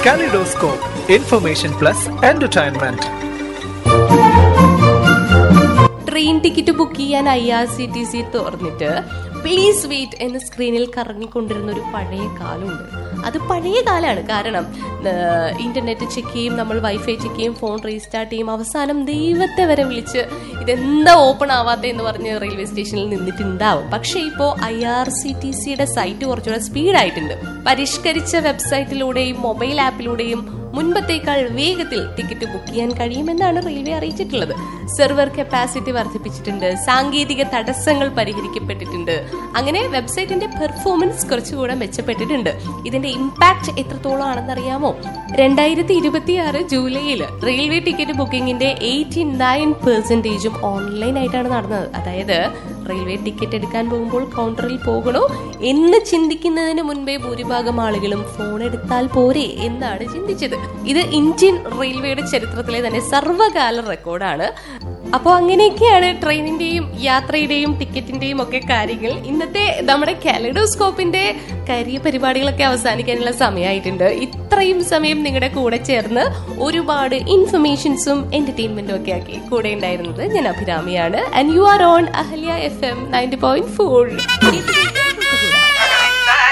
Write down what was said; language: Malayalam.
Kaleidoscope, information plus entertainment. Train ticket book ചെയ്യാൻ I R C T C തുറന്നിട്ട് പ്ലീസ് വെയിറ്റ് എന്ന സ്ക്രീനിൽ കറങ്ങിക്കൊണ്ടിരുന്ന ഒരു പഴയ കാലമുണ്ട് അത് പഴയ കാലമാണ് കാരണം ഇന്റർനെറ്റ് ചെക്ക് ചെയ്യും നമ്മൾ വൈഫൈ ചെക്ക് ചെയ്യും ഫോൺ റീസ്റ്റാർട്ട് ചെയ്യും അവസാനം ദൈവത്തെ വരെ വിളിച്ച് ഇതെന്താ ഓപ്പൺ ആവാത്ത എന്ന് പറഞ്ഞ് റെയിൽവേ സ്റ്റേഷനിൽ നിന്നിട്ടുണ്ടാവും പക്ഷേ ഇപ്പോൾ ഐ ആർ സി ടി സിയുടെ സൈറ്റ് കുറച്ചുകൂടെ സ്പീഡായിട്ടുണ്ട് പരിഷ്കരിച്ച വെബ്സൈറ്റിലൂടെയും മൊബൈൽ ആപ്പിലൂടെയും മുൻപത്തേക്കാൾ വേഗത്തിൽ ടിക്കറ്റ് ബുക്ക് ചെയ്യാൻ കഴിയുമെന്നാണ് റെയിൽവേ അറിയിച്ചിട്ടുള്ളത് സെർവർ കപ്പാസിറ്റി വർദ്ധിപ്പിച്ചിട്ടുണ്ട് സാങ്കേതിക തടസ്സങ്ങൾ പരിഹരിക്കപ്പെട്ടിട്ടുണ്ട് അങ്ങനെ വെബ്സൈറ്റിന്റെ പെർഫോമൻസ് കുറച്ചുകൂടെ മെച്ചപ്പെട്ടിട്ടുണ്ട് ഇതിന്റെ ഇമ്പാക്ട് എത്രത്തോളം ആണെന്ന് അറിയാമോ രണ്ടായിരത്തി ഇരുപത്തിയാറ് ജൂലൈയിൽ റെയിൽവേ ടിക്കറ്റ് ബുക്കിംഗിന്റെ എയ്റ്റി നയൻ പെർസെന്റേജും ഓൺലൈൻ ആയിട്ടാണ് നടന്നത് അതായത് റെയിൽവേ ടിക്കറ്റ് എടുക്കാൻ പോകുമ്പോൾ കൗണ്ടറിൽ പോകണോ എന്ന് ചിന്തിക്കുന്നതിന് മുൻപേ ഭൂരിഭാഗം ആളുകളും ഫോൺ എടുത്താൽ പോരെ എന്നാണ് ചിന്തിച്ചത് ഇത് ഇന്ത്യൻ റെയിൽവേയുടെ ചരിത്രത്തിലെ തന്നെ സർവ്വകാല റെക്കോർഡാണ് അപ്പോൾ അങ്ങനെയൊക്കെയാണ് ട്രെയിനിന്റെയും യാത്രയുടെയും ടിക്കറ്റിന്റെയും ഒക്കെ കാര്യങ്ങൾ ഇന്നത്തെ നമ്മുടെ കാലിഡോസ്കോപ്പിന്റെ കരിയ പരിപാടികളൊക്കെ അവസാനിക്കാനുള്ള സമയമായിട്ടുണ്ട് ഇത്രയും സമയം നിങ്ങളുടെ കൂടെ ചേർന്ന് ഒരുപാട് ഇൻഫർമേഷൻസും എന്റർടൈൻമെന്റും ഒക്കെ ആക്കി കൂടെ ഉണ്ടായിരുന്നത് ഞാൻ അഭിരാമിയാണ് and you are on Ahalya F M ninety point four